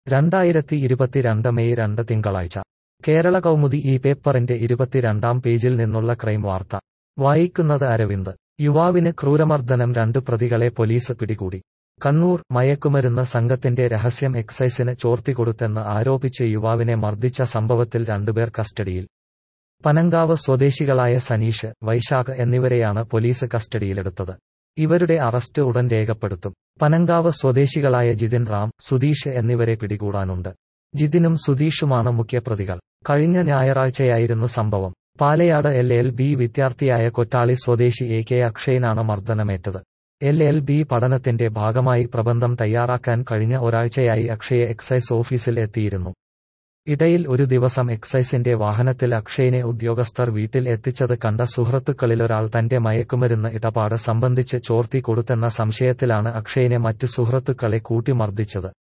രണ്ടായിരത്തി ഇരുപത്തിരണ്ട് മെയ് രണ്ട് തിങ്കളാഴ്ച കേരള കൗമുദി ഈ പേപ്പറിന്റെ ഇരുപത്തിരണ്ടാം പേജിൽ നിന്നുള്ള ക്രൈം വാർത്ത വായിക്കുന്നത് അരവിന്ദ് യുവാവിന് ക്രൂരമർദ്ദനം രണ്ട് പ്രതികളെ പോലീസ് പിടികൂടി കണ്ണൂർ മയക്കുമരുന്ന് സംഘത്തിന്റെ രഹസ്യം എക്സൈസിന് ചോർത്തിക്കൊടുത്തെന്ന് ആരോപിച്ച് യുവാവിനെ മർദ്ദിച്ച സംഭവത്തിൽ രണ്ടുപേർ കസ്റ്റഡിയിൽ പനങ്കാവ് സ്വദേശികളായ സനീഷ് വൈശാഖ് എന്നിവരെയാണ് പോലീസ് കസ്റ്റഡിയിലെടുത്തത് ഇവരുടെ അറസ്റ്റ് ഉടൻ രേഖപ്പെടുത്തും പനങ്കാവ് സ്വദേശികളായ ജിതിൻ റാം സുധീഷ് എന്നിവരെ പിടികൂടാനുണ്ട് ജിതിനും സുധീഷുമാണ് മുഖ്യപ്രതികൾ കഴിഞ്ഞ ഞായറാഴ്ചയായിരുന്നു സംഭവം പാലയാട് എൽ എൽ ബി വിദ്യാർത്ഥിയായ കൊറ്റാളി സ്വദേശി എ കെ അക്ഷയനാണ് മർദ്ദനമേറ്റത് എൽ എൽ ബി പഠനത്തിന്റെ ഭാഗമായി പ്രബന്ധം തയ്യാറാക്കാൻ കഴിഞ്ഞ ഒരാഴ്ചയായി അക്ഷയെ എക്സൈസ് ഓഫീസിൽ എത്തിയിരുന്നു ഇടയിൽ ഒരു ദിവസം എക്സൈസിന്റെ വാഹനത്തിൽ അക്ഷയനെ ഉദ്യോഗസ്ഥർ വീട്ടിൽ എത്തിച്ചത് കണ്ട സുഹൃത്തുക്കളിലൊരാൾ തന്റെ മയക്കുമരുന്ന് ഇടപാട് സംബന്ധിച്ച് ചോർത്തി കൊടുത്തെന്ന സംശയത്തിലാണ് അക്ഷയനെ മറ്റു സുഹൃത്തുക്കളെ കൂട്ടിമർദ്ദിച്ചത്